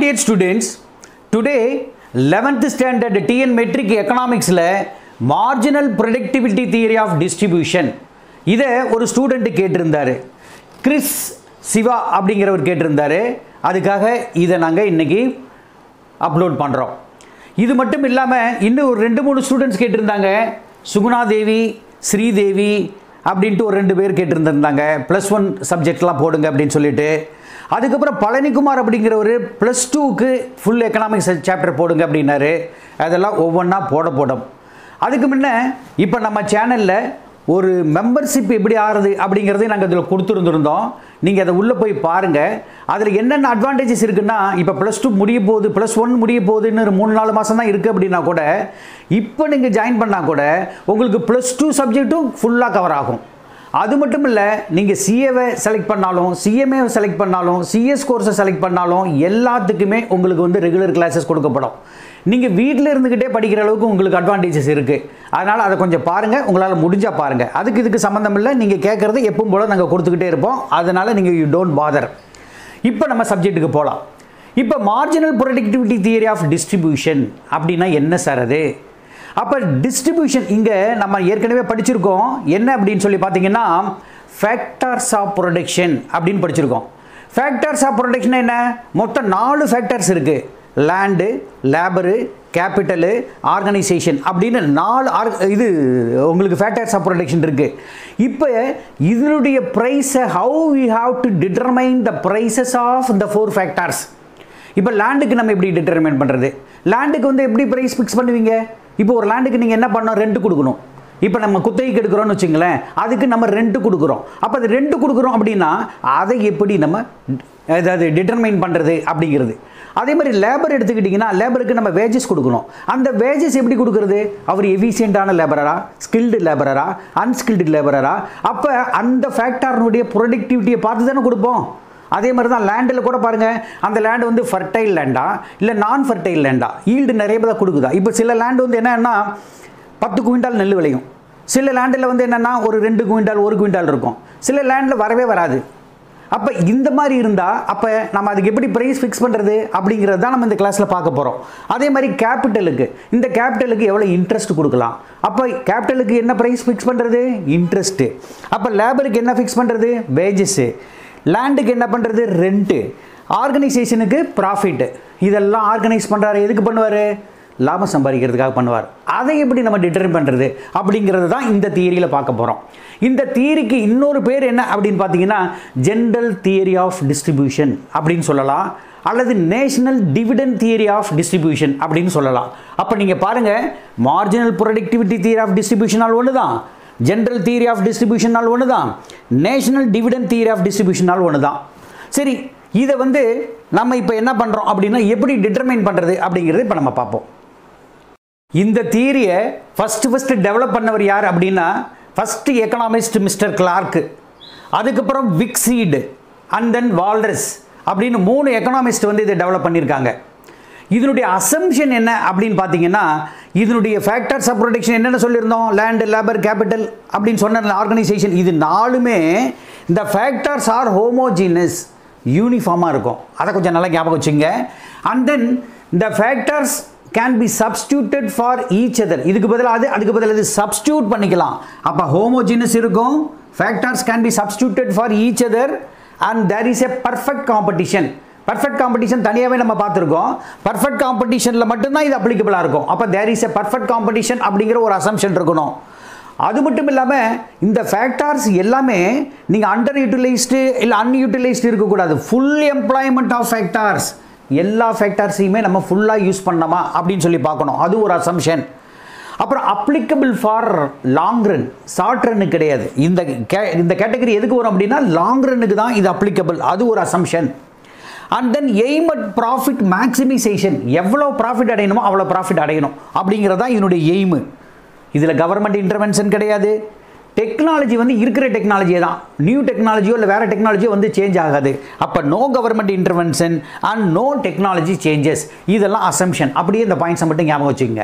dear students, today 11th standard TN metric economicsல marginal productivity theory of distribution இதை ஒரு student கேட்டிருந்தாரு Chris Siva அப்படிங்கிறவர் கேட்டிருந்தாரு அதுக்காக இதை நாங்கள் இன்னைக்கு அப்லோட் பண்ணுறோம் இது மட்டும் இல்லாமல் இன்னும் ஒரு ரெண்டு மூணு ஸ்டூடெண்ட்ஸ் கேட்டிருந்தாங்க சுகுணா தேவி ஸ்ரீதேவி அப்படின்ட்டு ஒரு ரெண்டு பேர் கேட்டிருந்திருந்தாங்க ப்ளஸ் ஒன் சப்ஜெக்ட்லாம் போடுங்க அப்படின்னு சொல்லிட்டு அதுக்கப்புறம் பழனிக்குமார் அப்படிங்கிறவர் ப்ளஸ் டூக்கு ஃபுல் எக்கனாமிக்ஸ் சாப்டர் போடுங்க அப்படின்னாரு அதெல்லாம் ஒவ்வொன்றா போட போடும் அதுக்கு முன்ன இப்போ நம்ம சேனலில் ஒரு மெம்பர்ஷிப் எப்படி ஆறுது அப்படிங்கிறதையும் நாங்கள் இதில் கொடுத்துருந்துருந்தோம் நீங்கள் அதை உள்ளே போய் பாருங்கள் அதில் என்னென்ன அட்வான்டேஜஸ் இருக்குன்னா இப்போ ப்ளஸ் டூ முடிய போகுது ப்ளஸ் ஒன் முடிய போகுதுன்னு ஒரு மூணு நாலு மாதம் தான் இருக்குது அப்படின்னா கூட இப்போ நீங்கள் ஜாயின் பண்ணால் கூட உங்களுக்கு ப்ளஸ் டூ சப்ஜெக்ட்டும் ஃபுல்லாக கவர் ஆகும் அது மட்டும் இல்லை நீங்கள் சிஏவை செலக்ட் பண்ணாலும் சிஎம்ஏ செலக்ட் பண்ணாலும் சிஎஸ் கோர்ஸை செலக்ட் பண்ணாலும் எல்லாத்துக்குமே உங்களுக்கு வந்து ரெகுலர் கிளாஸஸ் கொடுக்கப்படும் நீங்கள் வீட்டில் இருந்துக்கிட்டே படிக்கிற அளவுக்கு உங்களுக்கு அட்வான்டேஜஸ் இருக்குது அதனால் அதை கொஞ்சம் பாருங்கள் உங்களால் முடிஞ்சால் பாருங்கள் அதுக்கு இதுக்கு சம்மந்தம் இல்லை நீங்கள் கேட்குறது எப்பவும் போல் நாங்கள் கொடுத்துக்கிட்டே இருப்போம் அதனால் நீங்கள் யூ டோன்ட் பாதர் இப்போ நம்ம சப்ஜெக்ட்டுக்கு போகலாம் இப்போ marginal productivity theory of distribution அப்படின்னா என்ன சார் அது அப்போ டிஸ்ட்ரிபியூஷன் இங்கே நம்ம ஏற்கனவே படிச்சிருக்கோம் என்ன அப்படின்னு சொல்லி பார்த்தீங்கன்னா ஃபேக்டர்ஸ் ஆஃப் ப்ரொடக்ஷன் அப்படின்னு படிச்சிருக்கோம் ஃபேக்டர்ஸ் ஆஃப் ப்ரொடக்ஷன் என்ன மொத்தம் நாலு ஃபேக்டர்ஸ் இருக்குது லேண்டு லேபரு கேபிட்டலு ஆர்கனைசேஷன் அப்படின்னு நாலு ஆர் இது உங்களுக்கு ஃபேக்டர்ஸ் ஆஃப் ப்ரொடக்ஷன் இருக்குது இப்போ இதனுடைய ப்ரைஸை how we have to determine the prices of the four factors இப்போ லேண்டுக்கு நம்ம எப்படி டிட்டர்மைன் பண்ணுறது லேண்டுக்கு வந்து எப்படி ப்ரைஸ் ஃபிக்ஸ் பண்ணுவீங்க இப்போ ஒரு லேண்டுக்கு நீங்கள் என்ன பண்ணணும் ரெண்ட் கொடுக்கணும் இப்போ நம்ம குத்தகைக்கு எடுக்கிறோம்னு வச்சுங்களேன் அதுக்கு நம்ம ரெண்ட் கொடுக்குறோம் அப்போ அது ரெண்ட் கொடுக்குறோம் அப்படின்னா அதை எப்படி நம்ம அதாவது டிட்டர்மைன் பண்ணுறது அப்படிங்கிறது அதே மாதிரி லேபர் எடுத்துக்கிட்டிங்கன்னா லேபருக்கு நம்ம வேஜஸ் கொடுக்கணும் அந்த வேஜஸ் எப்படி கொடுக்குறது அவர் எஃபிஷியண்ட்டான லேபரரா ஸ்கில்டு லேபரரா அன்ஸ்கில்டு லேபரரா அப்போ அந்த ஃபேக்டர்னுடைய ப்ரொடக்டிவிட்டியை பார்த்து தானே கொடுப்போம் அதே மாதிரி தான் லேண்டில் கூட பாருங்கள் அந்த லேண்டு வந்து ஃபர்டைல் லேண்டா இல்லை நான் ஃபர்டைல் லேண்டா ஈல்டு நிறைய தான் கொடுக்குதா இப்போ சில லேண்டு வந்து என்னன்னா பத்து குவிண்டால் நெல் விளையும் சில லேண்டில் வந்து என்னென்னா ஒரு ரெண்டு குவிண்டால் ஒரு குவிண்டால் இருக்கும் சில லேண்டில் வரவே வராது அப்போ இந்த மாதிரி இருந்தால் அப்போ நம்ம அதுக்கு எப்படி ப்ரைஸ் ஃபிக்ஸ் பண்ணுறது அப்படிங்கிறது தான் நம்ம இந்த கிளாஸில் பார்க்க போகிறோம் அதே மாதிரி கேபிட்டலுக்கு இந்த கேபிட்டலுக்கு எவ்வளோ இன்ட்ரெஸ்ட் கொடுக்கலாம் அப்போ கேபிட்டலுக்கு என்ன ப்ரைஸ் ஃபிக்ஸ் பண்ணுறது இன்ட்ரெஸ்ட்டு அப்போ லேபருக்கு என்ன ஃபிக்ஸ் பண்ணுறது வேஜஸ்ஸு லேண்டுக்கு என்ன பண்ணுறது ரெண்ட்டு ஆர்கனைசேஷனுக்கு ப்ராஃபிட்டு இதெல்லாம் ஆர்கனைஸ் பண்ணுறாரு எதுக்கு பண்ணுவார் லாபம் சம்பாதிக்கிறதுக்காக பண்ணுவார் அதை எப்படி நம்ம டிட்டர்மின் பண்ணுறது அப்படிங்கிறது தான் இந்த தியரியில் பார்க்க போகிறோம் இந்த தியரிக்கு இன்னொரு பேர் என்ன அப்படின்னு பார்த்தீங்கன்னா ஜென்ரல் தியரி ஆஃப் டிஸ்ட்ரிபியூஷன் அப்படின்னு சொல்லலாம் அல்லது national dividend theory of distribution அப்படின்னு சொல்லலாம் அப்போ நீங்கள் பாருங்கள் மார்ஜினல் ப்ரொடக்டிவிட்டி தியரி ஆஃப் டிஸ்ட்ரிபியூஷனால் ஒன்று தான் ஜென்ரல் தியரி ஆஃப் டிஸ்ட்ரிபியூஷனால் ஒன்று தான் நேஷனல் டிவிடன் தியரி ஆஃப் டிஸ்ட்ரிபியூஷனால் ஒன்று தான் சரி இதை வந்து நம்ம இப்போ என்ன பண்ணுறோம் அப்படின்னா எப்படி டிட்டர்மைன் பண்ணுறது அப்படிங்கிறது இப்போ நம்ம பார்ப்போம் இந்த தியரியை ஃபஸ்ட்டு ஃபஸ்ட்டு டெவலப் பண்ணவர் யார் அப்படின்னா ஃபஸ்ட்டு எக்கனாமிஸ்ட் மிஸ்டர் கிளார்க்கு அதுக்கப்புறம் விக்ஸீடு அண்ட் தென் வால்ரஸ் அப்படின்னு மூணு எக்கனாமிஸ்ட் வந்து இதை டெவலப் பண்ணியிருக்காங்க இதனுடைய அசம்ஷன் என்ன அப்படின்னு பார்த்தீங்கன்னா இதனுடைய ஃபேக்டர்ஸ் ஆஃப் ப்ரொடக்ஷன் என்னென்ன சொல்லியிருந்தோம் லேண்டு லேபர் கேபிட்டல் அப்படின்னு சொன்ன ஆர்கனைசேஷன் இது நாலுமே இந்த ஃபேக்டர்ஸ் ஆர் ஹோமோஜீனஸ் யூனிஃபார்மாக இருக்கும் அதை கொஞ்சம் நல்லா ஞாபகம் வச்சுங்க அண்ட் தென் இந்த factors can be substituted for each other இதுக்கு பதிலாக அது அதுக்கு பதிலாக இது சப்ஸ்டியூட் பண்ணிக்கலாம் அப்போ ஹோமோஜினஸ் இருக்கும் factors can be substituted for each other and there is a perfect competition perfect competition தனியாகவே நம்ம பார்த்துருக்கோம் பர்ஃபெக்ட் காம்படிஷனில் மட்டும்தான் இது அப்ளிகபிளாக இருக்கும் அப்போ there is a perfect competition அப்படிங்கிற ஒரு அசம்ஷன் இருக்கணும் அது மட்டும் இல்லாமல் இந்த ஃபேக்டர்ஸ் எல்லாமே நீங்கள் அண்டர் யூட்டிலைஸ்டு இல்லை அன்யூட்டிலைஸ்டு இருக்கக்கூடாது ஃபுல் எம்ப்ளாய்மெண்ட் ஆஃப் ஃபேக்டர்ஸ் எல்லா ஃபேக்டர்ஸையுமே நம்ம ஃபுல்லாக யூஸ் பண்ணோமா அப்படின்னு சொல்லி பார்க்கணும் அது ஒரு அசம்ஷன் அப்புறம் applicable for long run short ரன்னு கிடையாது இந்த கே இந்த கேட்டகரி எதுக்கு வரும் அப்படின்னா லாங் ரன்னுக்கு தான் இது அப்ளிகபிள் அது ஒரு assumption and then aim at profit maximisation எவ்வளோ ப்ராஃபிட் அடையணுமோ அவ்வளோ ப்ராஃபிட் அடையணும் அப்படிங்கிறது தான் இதனுடைய எய்மு இதில் கவர்மெண்ட் இன்டர்வென்ஷன் கிடையாது டெக்னாலஜி வந்து இருக்கிற டெக்னாலஜியே தான் நியூ டெக்னாலஜியோ இல்லை வேறு டெக்னாலஜியோ வந்து சேஞ்ச் ஆகாது அப்போ no government intervention and no technology changes இதெல்லாம் அசம்ஷன் அப்படியே இந்த பாயிண்ட்ஸை மட்டும் ஞாபகம் வச்சுக்கோங்க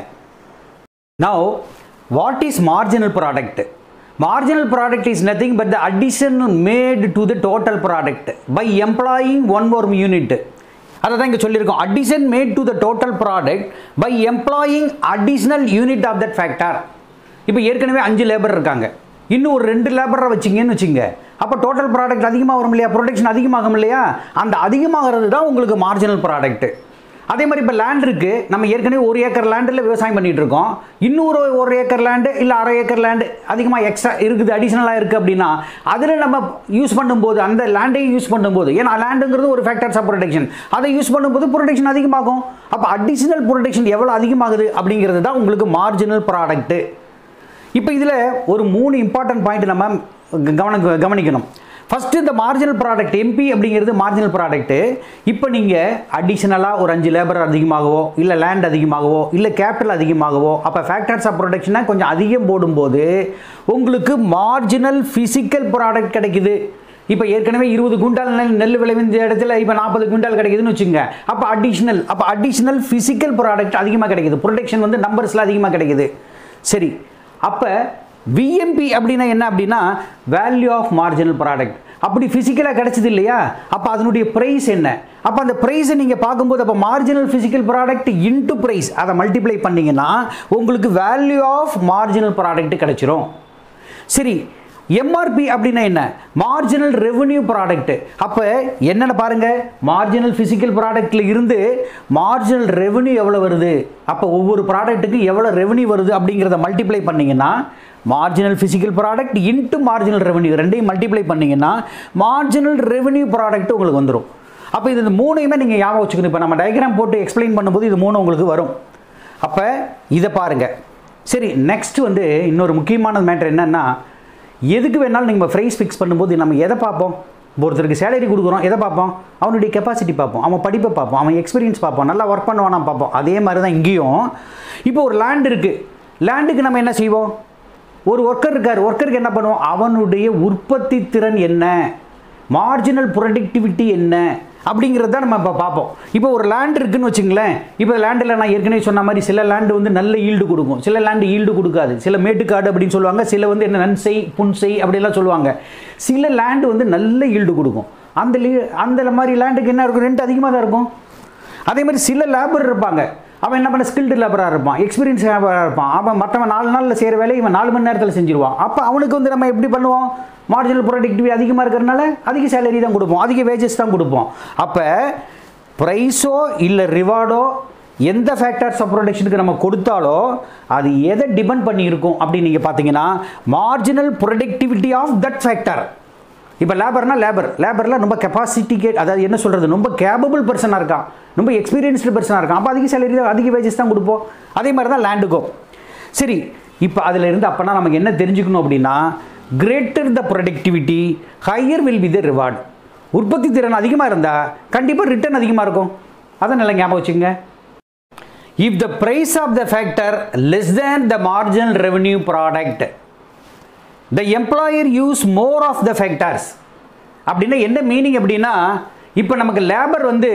now what is marginal product marginal product is nothing but the addition made to the total product by employing one more unit அதை தான் இங்கே சொல்லியிருக்கோம் addition made to the total product by employing additional unit of that factor இப்போ ஏற்கனவே அஞ்சு labour இருக்காங்க இன்னும் ஒரு ரெண்டு லேபரை வச்சிங்கன்னு வச்சுங்க அப்போ டோட்டல் ப்ராடக்ட் அதிகமாக வரும் இல்லையா ப்ரொடக்ஷன் அதிகமாகும் இல்லையா அந்த அதிகமாகிறது தான் உங்களுக்கு மார்ஜினல் ப்ராடக்ட் அதே மாதிரி இப்போ லேண்ட் இருக்குது நம்ம ஏற்கனவே ஒரு ஏக்கர் லேண்டில் விவசாயம் பண்ணிட்டு இருக்கோம் இன்னொரு ஒரு ஏக்கர் லேண்டு இல்லை அரை ஏக்கர் லேண்டு அதிகமாக எக்ஸ்ட்ரா இருக்குது அடிஷ்னலாக இருக்குது அப்படின்னா அதில் நம்ம யூஸ் பண்ணும்போது அந்த லேண்டையும் யூஸ் பண்ணும்போது ஏன்னா லேண்டுங்கிறது ஒரு ஃபேக்டர்ஸ் ஆஃப் ப்ரொடக்ஷன் அதை யூஸ் பண்ணும்போது ப்ரொடக்ஷன் அதிகமாகும் அப்போ அடிஷ்னல் ப்ரொடக்ஷன் எவ்வளோ அதிகமாகுது அப்படிங்கிறது தான் உங்களுக்கு மார்ஜினல் ப்ராடக்ட்டு இப்போ இதில் ஒரு மூணு இம்பார்ட்டன்ட் பாயிண்ட் நம்ம கவன கவனிக்கணும் ஃபஸ்ட்டு இந்த மார்ஜினல் ப்ராடக்ட் எம்பி அப்படிங்கிறது மார்ஜினல் ப்ராடக்ட்டு இப்போ நீங்கள் அடிஷ்னலாக ஒரு அஞ்சு லேபர் அதிகமாகவோ இல்லை லேண்ட் அதிகமாகவோ இல்லை கேபிட்டல் அதிகமாகவோ அப்போ ஃபேக்டர்ஸ் ஆஃப் ப்ரொடக்ஷனை கொஞ்சம் அதிகம் போடும்போது உங்களுக்கு மார்ஜினல் ஃபிசிக்கல் ப்ராடக்ட் கிடைக்குது இப்போ ஏற்கனவே இருபது குண்டால் நெல் நெல் விளைவிந்த இடத்துல இப்போ நாற்பது குண்டால் கிடைக்குதுன்னு வச்சுங்க அப்போ அடிஷ்னல் அப்போ அடிஷ்னல் ஃபிசிக்கல் ப்ராடக்ட் அதிகமாக கிடைக்குது ப்ரொடக்ஷன் வந்து நம்பர்ஸில் அதிகமாக கிடைக்குது சரி அப்போ விஎம்பி அப்படின்னா என்ன அப்படின்னா வேல்யூ ஆஃப் மார்ஜினல் ப்ராடக்ட் அப்படி ஃபிசிக்கலாக கிடைச்சது இல்லையா அப்போ அதனுடைய ப்ரைஸ் என்ன அப்போ அந்த ப்ரைஸை நீங்கள் பார்க்கும்போது அப்போ marginal physical product into price அதை மல்டிப்ளை பண்ணிங்கன்னா உங்களுக்கு வேல்யூ ஆஃப் மார்ஜினல் ப்ராடக்ட் கிடைச்சிரும் சரி எம்ஆர்பி அப்படின்னா என்ன மார்ஜினல் ரெவென்யூ ப்ராடக்ட் அப்போ என்னென்ன பாருங்க மார்ஜினல் ஃபிசிக்கல் ப்ராடக்ட்ல இருந்து மார்ஜினல் ரெவென்யூ எவ்வளோ வருது அப்போ ஒவ்வொரு ப்ராடக்ட்டுக்கும் எவ்வளோ ரெவென்யூ வருது அப்படிங்கிறத மல்டிப்ளை பண்ணீங்கன்னா marginal physical product into marginal revenue ரெண்டையும் மல்டிப்ளை பண்ணீங்கன்னா மார்ஜினல் ரெவென்யூ ப்ராடக்ட் உங்களுக்கு வந்துடும் அப்போ இது இந்த மூணையுமே நீங்கள் ஞாபகம் வச்சுக்கணும் இப்போ நம்ம டயக்ராம் போட்டு எக்ஸ்பிளைன் பண்ணும்போது இது மூணு உங்களுக்கு வரும் அப்போ இதை பாருங்கள் சரி நெக்ஸ்ட் வந்து இன்னொரு முக்கியமான மேட்டர் என்னன்னா எதுக்கு வேணாலும் நீங்கள் ப்ரைஸ் ஃபிக்ஸ் பண்ணும்போது நம்ம எதை பார்ப்போம் ஒருத்தருக்கு சேலரி கொடுக்குறோம் எதை பார்ப்போம் அவனுடைய கெப்பாசிட்டி பார்ப்போம் அவன் படிப்பை பார்ப்போம் அவன் எக்ஸ்பீரியன்ஸ் பார்ப்போம் நல்லா ஒர்க் பண்ணுவானா பார்ப்போம் அதே மாதிரி தான் இங்கேயும் இப்போ ஒரு லேண்ட் இருக்குது லேண்டுக்கு நம்ம என்ன செய்வோம் ஒரு ஒர்க்கர் இருக்கார் ஒர்க்கருக்கு என்ன பண்ணுவோம் அவனுடைய உற்பத்தி திறன் என்ன மார்ஜினல் ப்ரொடக்டிவிட்டி என்ன அப்படிங்கிறது தான் நம்ம இப்போ பார்ப்போம் இப்போ ஒரு லேண்ட் இருக்குன்னு வச்சுங்களேன் இப்போ லேண்டில் நான் ஏற்கனவே சொன்ன மாதிரி சில லேண்டு வந்து நல்ல ஈல்டு கொடுக்கும் சில லேண்டு ஈல்டு கொடுக்காது சில மேட்டுக்காடு அப்படின்னு சொல்லுவாங்க சில வந்து என்ன நன்செய் புன்செய் அப்படிலாம் சொல்லுவாங்க சில லேண்டு வந்து நல்ல ஈல்டு கொடுக்கும் அந்த லீ அந்த மாதிரி லேண்டுக்கு என்ன இருக்கும் ரெண்ட் அதிகமாக தான் இருக்கும் அதே மாதிரி சில லேபர் இருப்பாங்க அவன் என்ன பண்ண ஸ்கில்டு லேபராக இருப்பான் எக்ஸ்பீரியன்ஸ் லேபராக இருப்பான் அவன் மற்றவன் நாலு நாளில் செய்கிற வேலையை இவன் நாலு மணி நேரத்தில் செஞ்சிருவான் அப்போ அவனுக்கு வந்து நம்ம எப்படி பண்ணுவோம் மார்ஜினல் ப்ரொடக்டிவிட்டி அதிகமாக இருக்கிறனால அதிக சேலரி தான் கொடுப்போம் அதிக வேஜஸ் தான் கொடுப்போம் அப்போ ப்ரைஸோ இல்லை ரிவார்டோ எந்த ஃபேக்டர்ஸ் ஆஃப் ப்ரொடக்ஷனுக்கு நம்ம கொடுத்தாலோ அது எதை டிபெண்ட் பண்ணி இருக்கும் அப்படின்னு நீங்கள் பார்த்தீங்கன்னா marginal productivity of that factor இப்போ லேபர்னா லேபர் லேபரில் ரொம்ப கெப்பாசிட்டிகே அதாவது என்ன சொல்கிறது ரொம்ப கேபபிள் பர்சனாக இருக்கான் ரொம்ப எக்ஸ்பீரியன்ஸ்டு பர்சனாக இருக்கான் அப்போ அதிக சேலரி தான் அதிக வேஜஸ் தான் கொடுப்போம் அதே மாதிரி தான் லேண்டுக்கும் சரி இப்போ அதில் இருந்து அப்போனா நமக்கு என்ன தெரிஞ்சுக்கணும் அப்படின்னா greater the productivity higher will be the reward உற்பத்தி திறன் அதிகமாக இருந்தால் கண்டிப்பாக ரிட்டர்ன் அதிகமாக இருக்கும் அதை நல்லா ஞாபகம் வச்சுங்க if the price of the factor less than the marginal revenue product the employer use more of the factors அப்படின்னா என்ன மீனிங் அப்படின்னா இப்போ நமக்கு லேபர் வந்து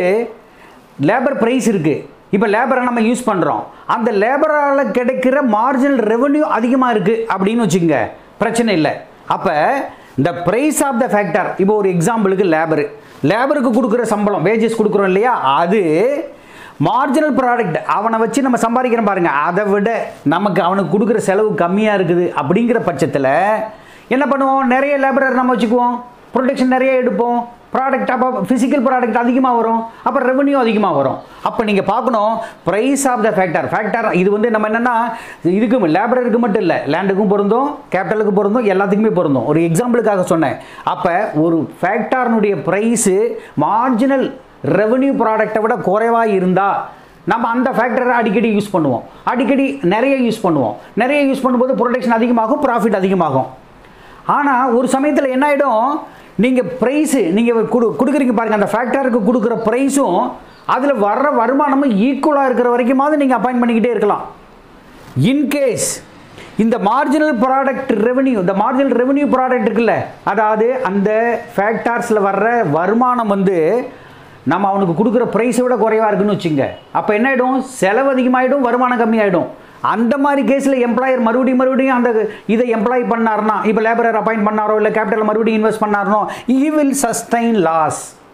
லேபர் ப்ரைஸ் இருக்குது இப்போ லேபரை நம்ம யூஸ் பண்ணுறோம் அந்த லேபரால் கிடைக்கிற மார்ஜினல் ரெவன்யூ அதிகமாக இருக்குது அப்படின்னு வச்சுக்கோங்க பிரச்சனை இல்லை அப்போ இந்த ப்ரைஸ் ஆஃப் த ஃபேக்டர் இப்போ ஒரு எக்ஸாம்பிளுக்கு லேபரு லேபருக்கு கொடுக்குற சம்பளம் வேஜஸ் கொடுக்குறோம் இல்லையா அது மார்ஜினல் ப்ராடக்ட் அவனை வச்சு நம்ம சம்பாதிக்கிறோம் பாருங்க அதை விட நமக்கு அவனுக்கு கொடுக்குற செலவு கம்மியாக இருக்குது அப்படிங்கிற பட்சத்தில் என்ன பண்ணுவோம் நிறைய லேபரர் நம்ம வச்சுக்குவோம் ப்ரொடக்ஷன் நிறைய எடுப்போம் ப்ராடக்ட் அப்போ ஃபிசிக்கல் ப்ராடக்ட் அதிகமாக வரும் அப்போ ரெவன்யூ அதிகமாக வரும் அப்போ நீங்கள் பார்க்கணும் price of the factor factor இது வந்து நம்ம என்னென்னா இதுக்கும் லேபரருக்கு மட்டும் இல்லை லேண்டுக்கும் பொருந்தும் கேபிட்டலுக்கு பொருந்தும் எல்லாத்துக்குமே பொருந்தும் ஒரு எக்ஸாம்பிளுக்காக சொன்னேன் அப்போ ஒரு ஃபேக்டர்னுடைய ப்ரைஸு மார்ஜினல் ரெவன்யூ ப்ராடக்டை விட குறைவாக இருந்தால் நம்ம அந்த ஃபேக்டரை அடிக்கடி யூஸ் பண்ணுவோம் அடிக்கடி நிறைய யூஸ் பண்ணுவோம் நிறைய யூஸ் பண்ணும்போது ப்ரொடக்ஷன் அதிகமாகும் ப்ராஃபிட் அதிகமாகும் ஆனால் ஒரு சமயத்தில் என்ன ஆகிடும் நீங்கள் ப்ரைஸு நீங்கள் கொடு கொடுக்குறீங்க பாருங்கள் அந்த ஃபேக்டருக்கு கொடுக்குற ப்ரைஸும் அதில் வர்ற வருமானமும் ஈக்குவலாக இருக்கிற வரைக்குமாவது நீங்கள் அப்பாயின்ட் பண்ணிக்கிட்டே இருக்கலாம் இன்கேஸ் இந்த மார்ஜினல் ப்ராடக்ட் ரெவென்யூ இந்த மார்ஜினல் ரெவென்யூ ப்ராடக்ட் இருக்குல்ல அதாவது அந்த ஃபேக்டர்ஸில் வர்ற வருமானம் வந்து நம்ம அவனுக்கு கொடுக்குற ப்ரைஸை விட குறைவாக இருக்குன்னு வச்சுங்க அப்போ என்ன ஆகிடும் செலவு அதிகமாகிடும் வருமானம் கம்மியாயிடும் அந்த மாதிரி கேஸில் எம்ப்ளாயர் மறுபடியும் மறுபடியும் அந்த இதை எம்ப்ளாய் பண்ணார்னா இப்போ லேபரர் அப்பாயிண்ட் பண்ணாரோ இல்லை கேபிட்டல் மறுபடியும் இன்வெஸ்ட் பண்ணாரோ ஈ வில் சஸ்டைன் லாஸ்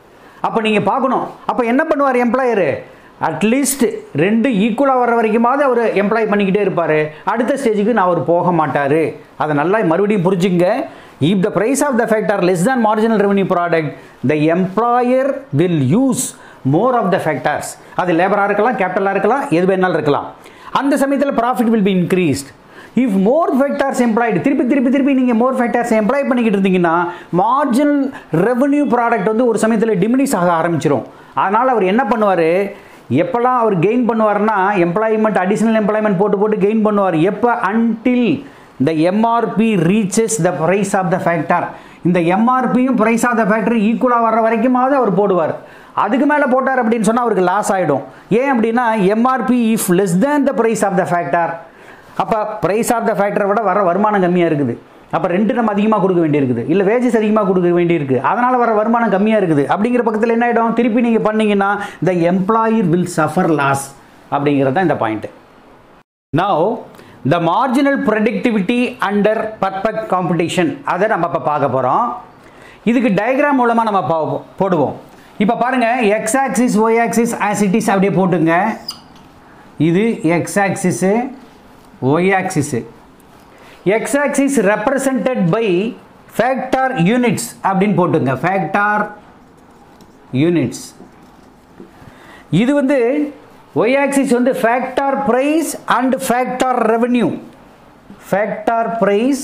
அப்போ நீங்கள் பார்க்கணும் அப்போ என்ன பண்ணுவார் எம்ப்ளாயரு அட்லீஸ்ட் ரெண்டு ஈக்குவலாக வர வரைக்குமாவது அவர் எம்ப்ளாய் பண்ணிக்கிட்டே இருப்பார் அடுத்த ஸ்டேஜுக்கு நான் அவர் போக மாட்டார் அதை நல்லா மறுபடியும் புரிஞ்சுங்க if the price of the factor less than marginal revenue product the employer will use more of the factors அது லேபராக இருக்கலாம் கேபிட்டலாக இருக்கலாம் எது வேணாலும் இருக்கலாம் அந்த சமயத்தில் profit will be increased if more factors employed திருப்பி திருப்பி திருப்பி நீங்கள் மோர் ஃபேக்டர்ஸ் எம்ப்ளாய் பண்ணிக்கிட்டு இருந்தீங்கன்னா மார்ஜினல் ரெவன்யூ ப்ராடக்ட் வந்து ஒரு சமயத்தில் டிமினிஸ் ஆக ஆரம்பிச்சிரும் அதனால் அவர் என்ன பண்ணுவார் எப்போல்லாம் அவர் கெயின் பண்ணுவார்னா எம்ப்ளாய்மெண்ட் அடிஷ்னல் எம்ப்ளாய்மெண்ட் போட்டு போட்டு கெயின் பண்ணுவார் எப்போ அன்டில் இந்த MRP reaches the price of the factor இந்த எம்ஆர்பியும் ப்ரைஸ் ஆஃப் த ஃபேக்டர் ஈக்குவலாக வர்ற வரைக்குமாவது அவர் போடுவார் அதுக்கு மேலே போட்டார் அப்படின்னு சொன்னால் அவருக்கு லாஸ் ஆகிடும் ஏன் அப்படின்னா MRP if less than the price of the factor அப்போ ப்ரைஸ் ஆஃப் த ஃபேக்டரை விட வர வருமானம் கம்மியாக இருக்குது அப்போ ரெண்டு நம்ம அதிகமாக கொடுக்க வேண்டியிருக்குது இல்லை வேஜஸ் அதிகமாக கொடுக்க வேண்டியிருக்கு அதனால் வர வருமானம் கம்மியாக இருக்குது அப்படிங்கிற பக்கத்தில் என்ன ஆகிடும் திருப்பி நீங்கள் பண்ணீங்கன்னா the employer will suffer loss அப்படிங்கிறது தான் இந்த point now the marginal productivity under perfect competition அதை நம்ம இப்போ பார்க்க போகிறோம் இதுக்கு டயக்ராம் மூலமாக நம்ம பா- போடுவோம் இப்போ பாருங்கள் எக்ஸ் ஆக்சிஸ் ஒய் ஆக்சிஸ் ஆசிட்டிஸ் அப்படியே போட்டுங்க இது X axis Y axis X axis represented by factor units அப்படின்னு போட்டுங்க ஃபேக்டார் யூனிட்ஸ் இது வந்து ஒய் ஆக்சிஸ் வந்து factor price and factor revenue factor price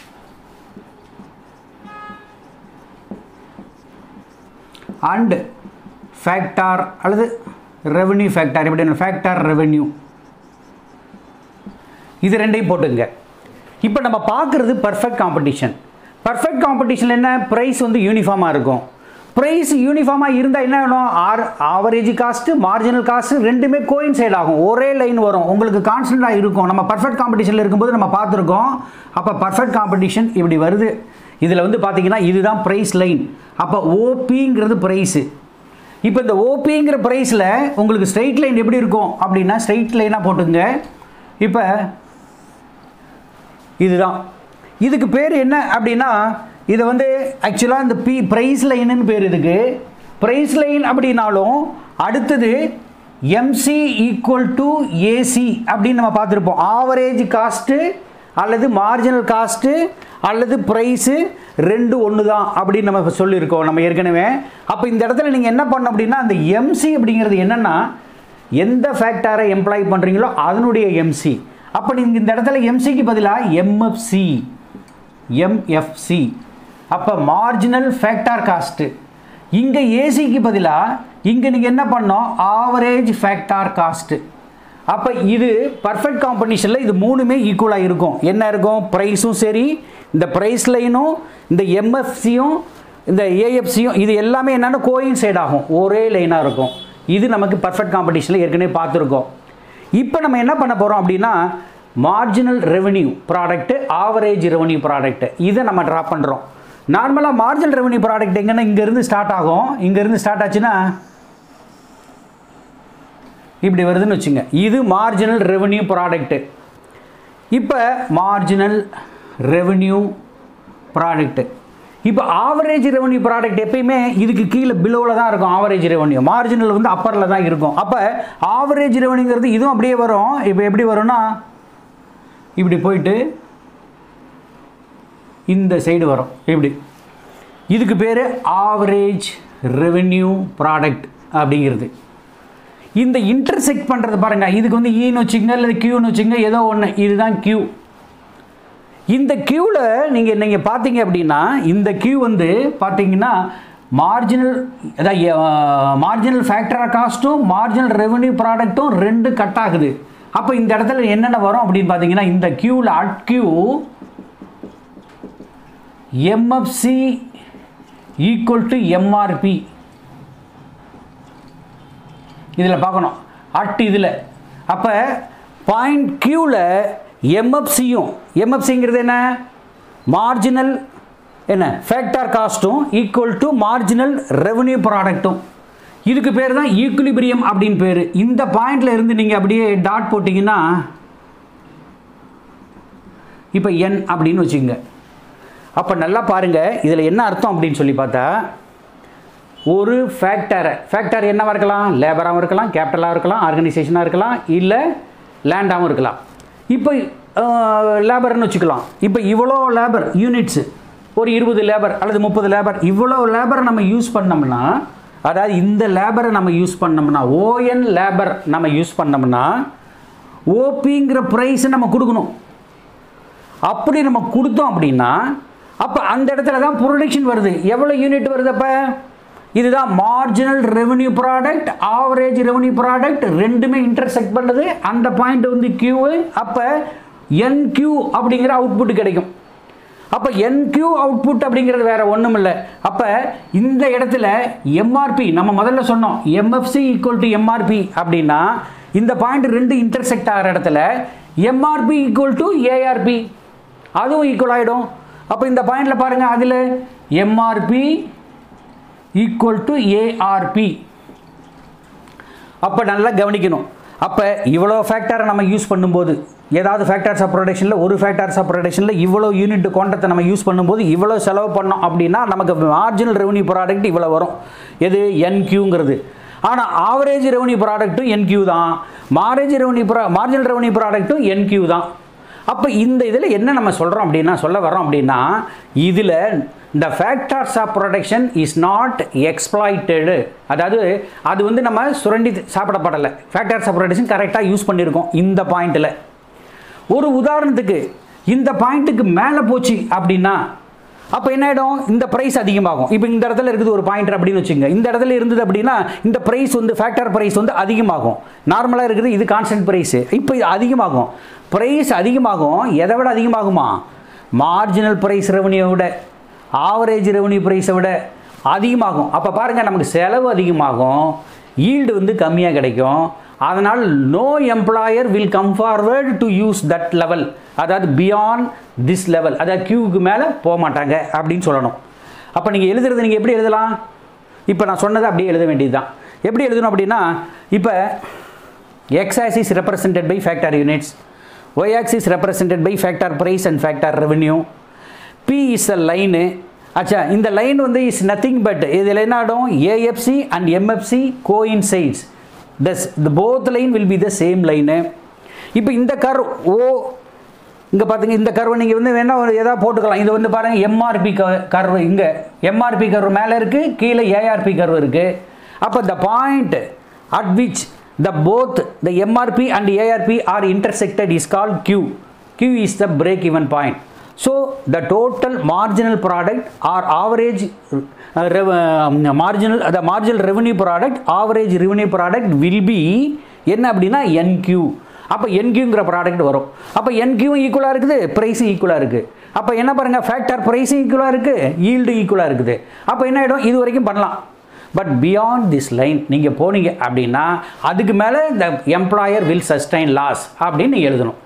and factor அல்லது ரெவென்யூ ஃபேக்டார் எப்படி ஃபேக்டார் ரெவென்யூ இது ரெண்டையும் போட்டுங்க இப்போ நம்ம பார்க்குறது பர்ஃபெக்ட் காம்படிஷன் பர்ஃபெக்ட் காம்படிஷனில் என்ன ப்ரைஸ் வந்து யூனிஃபார்மாக இருக்கும் ப்ரைஸ் யூனிஃபார்மாக இருந்தால் என்ன வேணும் or average cost marginal cost ரெண்டுமே கோயின்சைட் ஆகும் ஒரே லைன் வரும் உங்களுக்கு கான்ஸ்டண்ட்டாக இருக்கும் நம்ம பர்ஃபெக்ட் காம்படிஷனில் இருக்கும்போது நம்ம பார்த்துருக்கோம் அப்போ பர்ஃபெக்ட் காம்படிஷன் இப்படி வருது இதில் வந்து பார்த்தீங்கன்னா இதுதான் ப்ரைஸ் லைன் அப்போ ஓபிங்கிறது ப்ரைஸு இப்போ இந்த ஓபிங்கிற ப்ரைஸில் உங்களுக்கு ஸ்ட்ரெயிட் லைன் எப்படி இருக்கும் அப்படின்னா ஸ்ட்ரெயிட் லைனாக போட்டுங்க இப்போ இதுதான் இதுக்கு பேர் என்ன அப்படின்னா இதை வந்து ஆக்சுவலாக இந்த பி ப்ரைஸ் லைனுன்னு பேர் இதுக்கு ப்ரைஸ் லைன் அப்படின்னாலும் அடுத்தது எம்சி ஈக்குவல் டு ஏசி அப்படின்னு நம்ம பார்த்துருப்போம் ஆவரேஜ் காஸ்ட்டு அல்லது மார்ஜினல் காஸ்ட்டு அல்லது ப்ரைஸு ரெண்டு ஒன்று தான் அப்படின்னு நம்ம இப்ப சொல்லியிருக்கோம் நம்ம ஏற்கனவே அப்போ இந்த இடத்துல நீங்கள் என்ன பண்ண அப்படின்னா அந்த எம்சி அப்படிங்கிறது என்னென்னா எந்த ஃபேக்டரை எம்ப்ளாய் பண்ணுறீங்களோ அதனுடைய எம்சி அப்போ நீங்கள் இந்த இடத்துல எம்சிக்கு பதிலாக எம்எஃப்சி எம்எஃப்சி அப்போ மார்ஜினல் ஃபேக்டார் காஸ்ட்டு இங்கே ஏசிக்கு பதிலாக இங்கே நீங்கள் என்ன பண்ணோம் ஆவரேஜ் ஃபேக்டார் காஸ்ட்டு அப்போ இது பர்ஃபெக்ட் காம்படிஷனில் இது மூணுமே ஈக்குவலாக இருக்கும் என்ன இருக்கும் ப்ரைஸும் சரி இந்த ப்ரைஸ் லைனும் இந்த எம்எஃப்சியும் இந்த ஏஎஃப்சியும் இது எல்லாமே என்னென்னா கோயின் சைட் ஆகும் ஒரே லைனாக இருக்கும் இது நமக்கு பர்ஃபெக்ட் காம்படிஷனில் ஏற்கனவே பார்த்துருக்கோம் இப்போ நம்ம என்ன பண்ண போகிறோம் அப்படின்னா marginal revenue product average revenue product இதை நம்ம ட்ரா பண்ணுறோம் நார்மலாக மார்ஜினல் ரெவென்யூ ப்ராடக்ட் எங்கன்னா இங்கேருந்து ஸ்டார்ட் ஆகும் இங்கேருந்து ஸ்டார்ட் ஆச்சுன்னா இப்படி வருதுன்னு வச்சுங்க இது மார்ஜினல் ரெவென்யூ ப்ராடக்ட்டு இப்போ மார்ஜினல் ரெவென்யூ ப்ராடக்ட்டு இப்போ ஆவரேஜ் ரெவென்யூ ப்ராடக்ட் எப்பயுமே இதுக்கு கீழே பிலோவில் தான் இருக்கும் ஆவரேஜ் ரெவென்யூ மார்ஜினல் வந்து அப்பரில் தான் இருக்கும் அப்போ ஆவரேஜ் ரெவென்யூங்கிறது இதுவும் அப்படியே வரும் இப்போ எப்படி வரும்னா இப்படி போயிட்டு இந்த சைடு வரும் இப்படி இதுக்கு பேர் ஆவரேஜ் ரெவென்யூ ப்ராடக்ட் அப்படிங்கிறது இந்த இன்டர்செக்ட் பண்ணுறது பாருங்கள் இதுக்கு வந்து ஈன்னு வச்சுங்க இல்லை கியூன்னு வச்சுங்க ஏதோ ஒன்று இதுதான் கியூ இந்த கியூவில் நீங்கள் நீங்கள் பார்த்தீங்க அப்படின்னா இந்த கியூ வந்து பார்த்தீங்கன்னா மார்ஜினல் அதாவது மார்ஜினல் ஃபேக்டர் காஸ்ட்டும் மார்ஜினல் ரெவென்யூ ப்ராடக்ட்டும் ரெண்டு கட் ஆகுது அப்போ இந்த இடத்துல என்னென்ன வரும் அப்படின்னு பார்த்தீங்கன்னா இந்த கியூவில் at Q MFC equal to MRP இதில் பார்க்கணும் அட் இதில் அப்போ பாயிண்ட் கியூவில் எம்எஃப்சியும் எம்எஃப்சிங்கிறது என்ன மார்ஜினல் என்ன ஃபேக்டார் காஸ்ட்டும் ஈக்குவல் டு மார்ஜினல் ரெவன்யூ ப்ராடக்ட்டும் இதுக்கு பேர் தான் ஈக்குலிபிரியம் அப்படின்னு பேர் இந்த பாயிண்டில் இருந்து நீங்கள் அப்படியே டாட் போட்டிங்கன்னா இப்போ என் அப்படின்னு வச்சுக்கோங்க அப்போ நல்லா பாருங்கள் இதில் என்ன அர்த்தம் அப்படின்னு சொல்லி பார்த்தா ஒரு ஃபேக்டரை ஃபேக்டர் என்னவாக இருக்கலாம் லேபராகவும் இருக்கலாம் கேபிட்டலாக இருக்கலாம் ஆர்கனைசேஷனாக இருக்கலாம் இல்லை லேண்டாகவும் இருக்கலாம் இப்போ லேபர்னு வச்சுக்கலாம் இப்போ இவ்வளோ லேபர் யூனிட்ஸு ஒரு இருபது லேபர் அல்லது முப்பது லேபர் இவ்வளோ லேபரை நம்ம யூஸ் பண்ணோம்னா அதாவது இந்த லேபரை நம்ம யூஸ் பண்ணோம்னா ஓஎன் லேபர் நம்ம யூஸ் பண்ணோம்னா ஓபிங்கிற ப்ரைஸை நம்ம கொடுக்கணும் அப்படி நம்ம கொடுத்தோம் அப்படின்னா அப்போ அந்த இடத்துல தான் ப்ரொடக்ஷன் வருது எவ்வளோ யூனிட் வருது அப்போ இதுதான் marginal revenue product average revenue product ரெண்டுமே இன்டர்செக்ட் பண்ணுது அந்த பாயிண்ட் வந்து கியூ அப்போ என்கியூ அப்படிங்கிற அவுட்புட் கிடைக்கும் அப்போ என்கியூ அவுட்புட் அப்படிங்கிறது வேற ஒன்றும் இல்லை அப்போ இந்த இடத்துல எம்ஆர்பி நம்ம முதல்ல சொன்னோம் எம்எஃப்சி ஈக்குவல் டு எம்ஆர்பி அப்படின்னா இந்த பாயிண்ட் ரெண்டு இன்டர்செக்ட் ஆகிற இடத்துல எம்ஆர்பி ஈக்குவல் டு ஏஆர்பி அதுவும் ஈக்குவல் ஆகிடும் அப்போ இந்த பாயிண்டில் பாருங்கள் அதில் எம்ஆர்பி ஈக்குவல் டு ஏஆர்பி அப்போ நல்லா கவனிக்கணும் அப்போ இவ்வளோ ஃபேக்டரை நம்ம யூஸ் பண்ணும்போது ஏதாவது ஃபேக்டர்ஸ் ஆஃப் ப்ரொடக்ஷனில் ஒரு ஃபேக்டர்ஸ் ஆஃப் ப்ரொடக்ஷனில் இவ்வளோ யூனிட் குவாண்டத்தை நம்ம யூஸ் பண்ணும்போது இவ்வளோ செலவு பண்ணோம் அப்படின்னா நமக்கு மார்ஜினல் ரெவன்யூ ப்ராடக்ட் இவ்வளோ வரும் எது என்கியூங்கிறது ஆனால் ஆவரேஜ் ரெவன்யூ ப்ராடக்ட்டும் என்கியூ தான் மாரேஜ் ரெவன்யூ ப்ரா மார்ஜினல் ரெவன்யூ ப்ராடக்ட்டும் என்கியூ தான் அப்போ இந்த இதில் என்ன நம்ம சொல்கிறோம் அப்படின்னா சொல்ல வரோம் அப்படின்னா இதில் இந்த factors of production is not exploited அதாவது அது வந்து நம்ம சுரண்டி சாப்பிடப்படலை ஃபேக்டர்ஸ் ஆஃப் ப்ரொடக்ஷன் கரெக்டாக யூஸ் பண்ணியிருக்கோம் இந்த பாயிண்ட்டில் ஒரு உதாரணத்துக்கு இந்த பாயிண்ட்டுக்கு மேலே போச்சு அப்படின்னா அப்போ என்ன ஆகிடும் இந்த ப்ரைஸ் அதிகமாகும் இப்போ இந்த இடத்துல இருக்குது ஒரு பாயிண்ட் அப்படின்னு வச்சுங்க இந்த இடத்துல இருந்தது அப்படின்னா இந்த ப்ரைஸ் வந்து ஃபேக்டர் ப்ரைஸ் வந்து அதிகமாகும் நார்மலாக இருக்குது இது கான்ஸ்டன்ட் ப்ரைஸு இப்போ இது அதிகமாகும் ப்ரைஸ் அதிகமாகும் எதை விட அதிகமாகுமா மார்ஜினல் ப்ரைஸ் ரெவன்யூவை விட ஆவரேஜ் ரெவன்யூ ப்ரைஸை விட அதிகமாகும் அப்போ பாருங்கள் நமக்கு செலவு அதிகமாகும் ஈல்டு வந்து கம்மியாக கிடைக்கும் அதனால் no employer will come forward to use that level அதாவது பியாண்ட் திஸ் லெவல் அதாவது கியூவுக்கு மேலே போக மாட்டாங்க அப்படின்னு சொல்லணும் அப்போ நீங்கள் எழுதுறது நீங்கள் எப்படி எழுதலாம் இப்போ நான் சொன்னதை அப்படியே எழுத வேண்டியது தான் எப்படி எழுதணும் அப்படின்னா இப்போ X axis represented by factor units Y axis represented by factor price and factor revenue P is a line அச்சா இந்த லைன் வந்து இஸ் நத்திங் பட் இதில் என்ன ஆகும் AFC and MFC coincides thus the both line will be the same line இப்போ இந்த கர் ஓ இங்கே பார்த்துங்க இந்த கர்வை நீங்கள் வந்து வேணால் ஒரு எதாவது போட்டுக்கலாம் இது வந்து பாருங்கள் எம்ஆர்பி க கர்வு இங்கே எம்ஆர்பி கர்வு மேலே இருக்குது கீழே ஏஆர்பி கர்வு இருக்குது அப்போ the point at which the both the MRP and ARP are intersected is call Q Q is the break even point So the total marginal product or average uh, rev- uh, marginal the marginal revenue product average revenue product will be என்ன அப்படின்னா NQ அப்போ என்கியூங்கிற product வரும் அப்போ என்கியூவும் ஈக்குவலாக இருக்குது ப்ரைஸும் ஈக்குவலாக இருக்குது அப்போ என்ன பாருங்கள் ஃபேக்டர் ப்ரைஸும் ஈக்குவலாக இருக்குது ஈல்டு ஈக்குவலாக இருக்குது அப்போ என்ன ஆகிடும் இது வரைக்கும் பண்ணலாம் பட் பியாண்ட் திஸ் லைன் நீங்கள் போனீங்க அப்படின்னா அதுக்கு மேலே the employer will sustain loss அப்படின்னு நீங்கள் எழுதணும்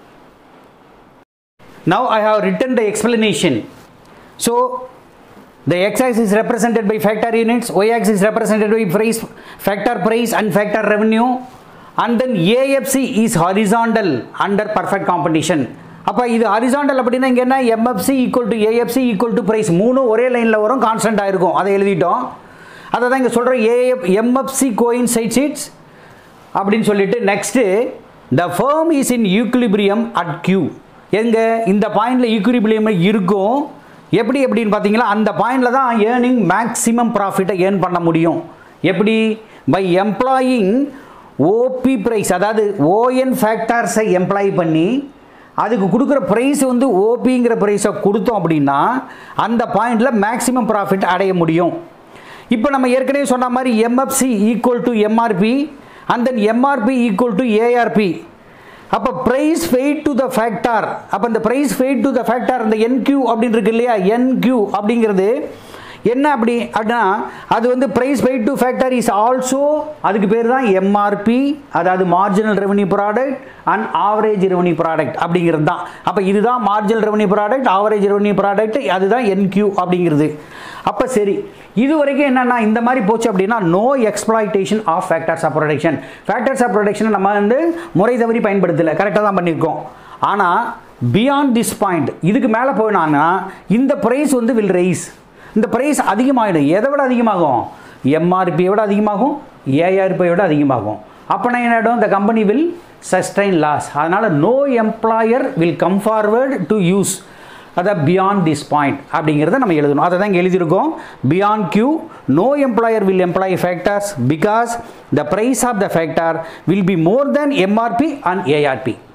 Now I have written the explanation. So the x-axis is represented by factor units, y-axis is represented by price, factor price and factor revenue and then AFC is horizontal under perfect competition. அப்போ இது horizontal அப்படின்னா இங்கே என்ன MFC equal to AFC equal to price மூணும் ஒரே லைனில் வரும் constant ஆயிருக்கும் அதை எழுதிட்டோம் அதை தான் இங்கே சொல்கிறோம் ஏஎஃப் எம்எஃப்சி கோயின் சைட் சீட்ஸ் அப்படின்னு சொல்லிட்டு next the firm is in equilibrium at Q எங்கே இந்த பாயிண்டில் ஈக்குலிபிரியம் இருக்கும் எப்படி எப்படின்னு பார்த்தீங்களா அந்த பாயிண்டில் தான் ஏர்னிங் மேக்ஸிமம் ப்ராஃபிட்டை ஏர்ன் பண்ண முடியும் எப்படி பை எம்ப்ளாயிங் ஓபி ப்ரைஸ் அதாவது ஓஎன் ஃபேக்டர்ஸை எம்ப்ளாய் பண்ணி அதுக்கு கொடுக்குற ப்ரைஸ் வந்து ஓபிங்கிற ப்ரைஸை கொடுத்தோம் அப்படின்னா அந்த பாயிண்டில் மேக்ஸிமம் ப்ராஃபிட் அடைய முடியும் இப்போ நம்ம ஏற்கனவே சொன்ன மாதிரி MFC equal to MRP and then MRP equal to ARP அப்போ price paid to the factor அப்போ இந்த price paid to the factor இந்த என்கியூ அப்படின்னு இருக்கு இல்லையா என்கியூ அப்படிங்கிறது என்ன அப்படி அப்படின்னா அது வந்து price paid to factor is also அதுக்கு பேர் தான் எம்ஆர்பி அதாவது marginal revenue product and average revenue product அப்படிங்கிறது தான் அப்போ இதுதான் marginal revenue product average revenue product அதுதான் என்கியூ அப்படிங்கிறது அப்போ சரி இது வரைக்கும் என்னென்னா இந்த மாதிரி போச்சு அப்படின்னா no exploitation of factors of production factors of ப்ரொடக்ஷனை நம்ம வந்து முறை தவறி பயன்படுத்தலை கரெக்டாக தான் பண்ணியிருக்கோம் ஆனால் பியாண்ட் திஸ் பாயிண்ட் இதுக்கு மேலே போயினாங்கன்னா இந்த ப்ரைஸ் வந்து வில் ரைஸ் இந்த ப்ரைஸ் அதிகமாகிடும் எதை விட அதிகமாகும் எம்ஆர்பியை விட அதிகமாகும் ஏஆர்பியை விட அதிகமாகும் அப்போனா என்ன ஆகிடும் இந்த கம்பெனி வில் சஸ்டைன் லாஸ் அதனால் no employer will come forward to use அதை பியாண்ட் திஸ் பாயிண்ட் அப்படிங்கிறத நம்ம எழுதணும் அதை தான் இங்கே எழுதியிருக்கோம் beyond Q no employer will employ factors because the price of the factor will be more than MRP and ARP